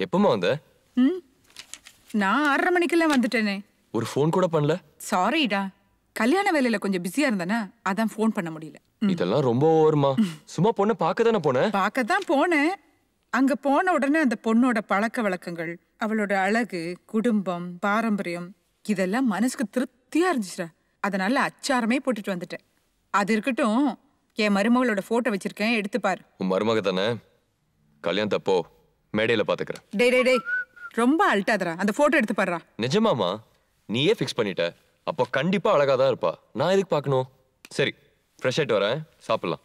எப்பமா வந்த ம் நான் ஆறரை மணிக்கெல்லாம் வந்துட்டேனே ஒரு ஃபோன் கூட பண்ணல சாரிடா கல்யாண வேலையில கொஞ்சம் பிஸியா இருந்தேனா அதான் ஃபோன் பண்ண முடியல இதெல்லாம் ரொம்ப ஓவருமா சும்மா பொண்ணை பார்க்க தானே போனேன் பார்க்க தான் போனேன் அங்க போன உடனே அந்த பொண்ணோட பழக்க வழக்கங்கள் அவளோட அழகு குடும்பம் பாரம்பரியம் இதெல்லாம் மனசுக்கு திருப்தியா இருந்துச்சுடா அதனால அச்சாரமே போட்டுட்டு வந்துட்டேன் அது இருக்கட்டும் என் மருமகளோட போட்டோ வச்சிருக்கேன் எடுத்து பாரு உன் மருமக தானே கல்யாணத்தப்போ மேடையில பாத்துக்கிறேன் டேய் டேய் டேய் ரொம்ப அல்ட்டாதரா அந்த போட்டோ எடுத்து பாருடா நிஜமாமா நீயே ஃபிக்ஸ் பண்ணிட்ட அப்போ கண்டிப்பா அழகா தான் இருப்பா நான் எதுக்கு பார்க்கணும் சரி ஃப்ரெஷ் ஆயிட்டு வரேன் சாப்பிடலாம்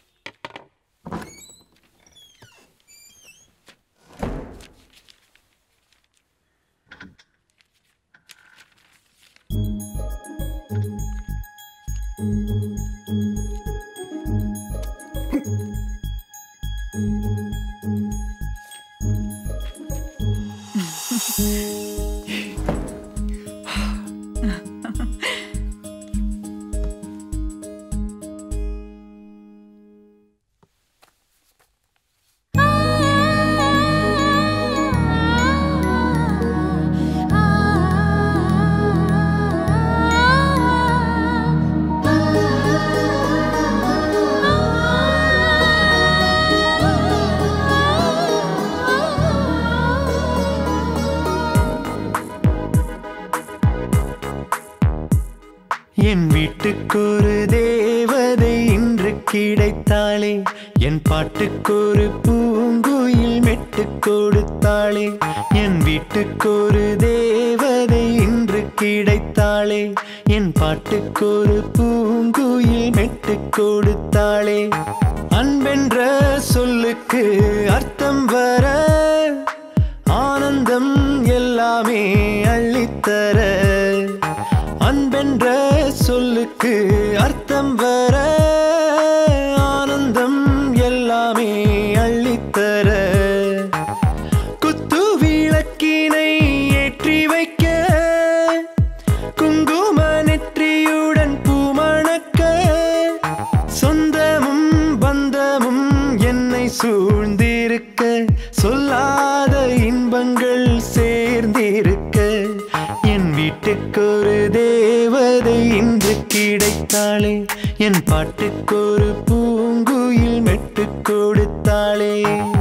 என் வீட்டுக்கொரு தேவதை இன்று கிடைத்தாளே என் பாட்டுக்கொரு பூங்குயில் மெட்டு கொடுத்தாளே என் வீட்டுக்கொரு தேவதை இன்று கிடைத்தாளே என் பாட்டுக்கொரு பூங்குயில் மெட்டு கொடுத்தாளே அன்பென்ற சொல்லுக்கு அர்த்தம் வர ஆனந்தம் எல்லாமே அள்ளித்தர அன்பென்ற சொல்லுக்கு அர்த்தம் வர ஆனந்தம் எல்லாமே அள்ளித்தர குத்து விளக்கினை ஏற்றி வைக்க குங்கும நெற்றியுடன் பூமணக்க சொந்தமும் பந்தமும் என்னை சூழ்ந்திருக்க சொல்லாத இன்பங்கள் சேர்ந்திருக்க என் வீட்டுக்கொரு தேவதை இன்று கிடைத்தாளே என் பாட்டுக்கொரு பூங்குயில் மெட்டு கொடுத்தாளே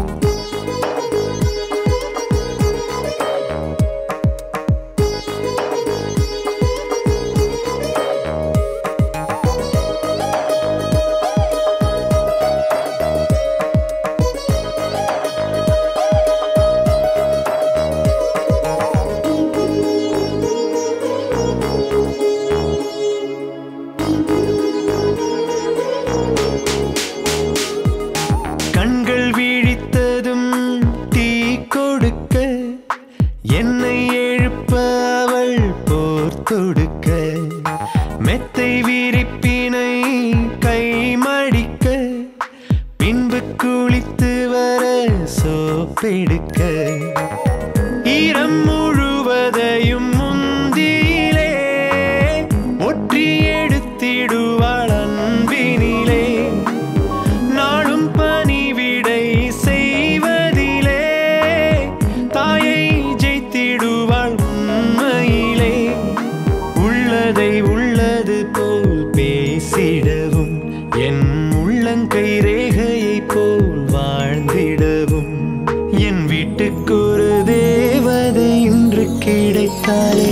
கண்கள் விழித்ததும் தீ கொடுக்க என்னை எழுப்ப அவள் போர் தொடுக்க மெத்தை விரிப்பினை கை மடிக்க பின்பு குளித்து வர சோப்பெடுக்க ஈரம் முழுவதையும் முந்தியிலே ஒற்றி எடுத்திடுவாள் அன்பினிலே நாளும் பணிவிடை செய்வதிலே தாயை ஜெயித்திடுவாள் உண்மையிலே உள்ளதை உள்ளது போல் பேசிடவும் என் உள்ளங்கை ரேகையை போல் வாழ்ந்திடவும் என் வீட்டுக்கொரு தேவதை இன்று கிடைத்தாளே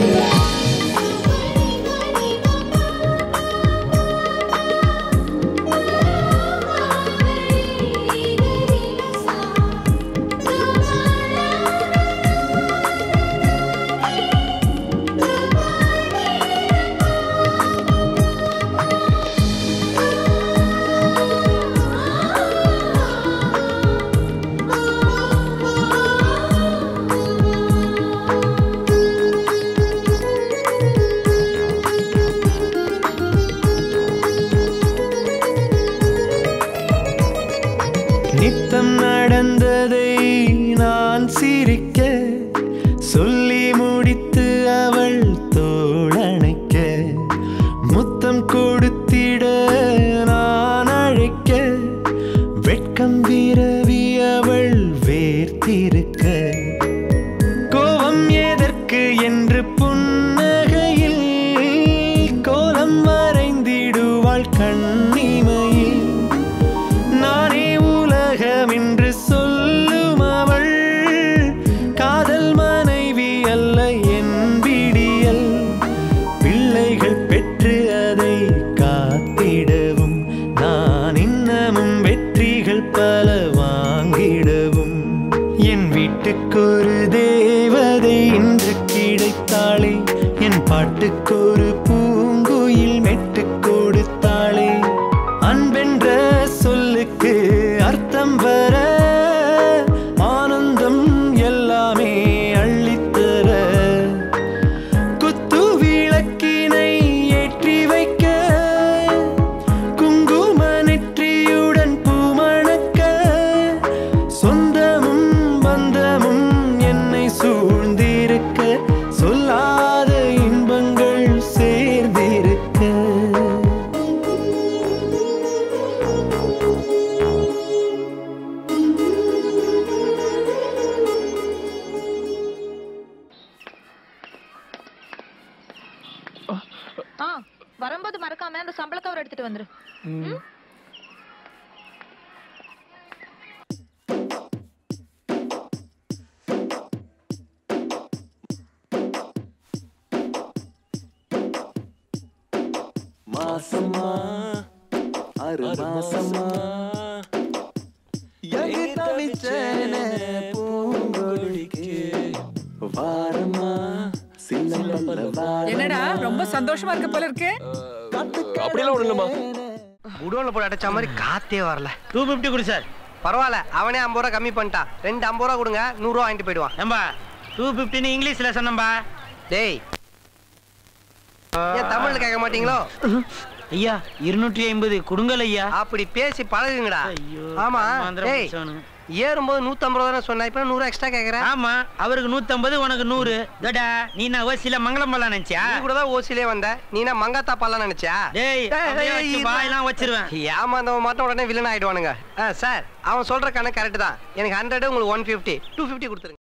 நித்தம் நடந்ததை நான் சிரிக்க சொல்லி முடித்து அவள் தோழணைக்க முத்தம் கொடுத்திட நான் அழைக்க வெட்கம் விரவி அவள் வேர்த்திருக்க விட்டு கொடுத்தாளே அன்பென்ற சொல்லுக்கு அர்த்தம் வர ஆனந்தம் எல்லாமே அள்ளித்தர குத்து விளக்கினை ஏற்றி வைக்க குங்கும நெற்றியுடன் பூமணக்க சொந்தமும் பந்தமும் என்னை சூழ்ந்திருக்க சொல்லாத இன்பங்கள் சேர்ந்திருக்க ஆ வரும்போது மறக்காம அந்த சம்பள கவர் எடுத்துட்டு வந்துரு ம்? மாசமா ஆறு மாசமா தவிச்சேனே பூங்கொடிக்கு வாரமா சின்ன என்னடா ரொம்ப சந்தோஷமா இருக்க போல இருக்கு அப்படியெல்லாம் ஒண்ணு இல்லம்மா குடோன்ல போட்டு அடைச்ச மாதிரி காத்தே வரல டூ ஃபிஃப்டி கொடு சார் பரவாயில்ல அவனே ஐம்பது ரூபா கம்மி பண்ணிட்டான் ரெண்டு ஐம்பது ரூபா கொடுங்க நூறுரூவா வாங்கிட்டு போயிடுவான் ஏம்பா டூ ஃபிஃப்டின்னு இங்கிலீஷ்ல சொன்னம்பா டேய் ஏன் தமிழ்ல கேட்க மாட்டீங்களோ ஐயா இருநூற்றி ஐம்பது கொடுங்கல் ஐயா அப்படி பேசி பழகுங்கடா ஐயோ, ஆமா கர்மாந்திரம் டேய் பிடிச்சவனுங்க. ஏறும்போது நூத்தம்பது ரூபா தானே சொன்னா இப்ப நூறு எக்ஸ்ட்ரா கேக்குறேன் ஆமா அவருக்கு நூத்தம்பது உனக்கு நூறு தடா நீ நான் ஓசில மங்களம் பல்லாம் நினைச்சியா நீ கூட தான் ஓசிலே வந்த நீ என்ன மங்காத்தா பல்லாம் நினைச்சா டேய் டேய், அப்படியே டேய், வச்சு இருடா. வாயெல்லாம் வச்சிருவேன் ஏமாந்தவன் மட்டும் உடனே வில்லன் ஆயிடுவானுங்க ஆ, சார் அவன் சொல்ற கணக்கு கரெக்ட் தான் எனக்கு ஹண்ட்ரட் உங்களுக்கு ஒன் ஃபிஃப்டி டூ ஃபிஃப்டி கொடுத்துருங்க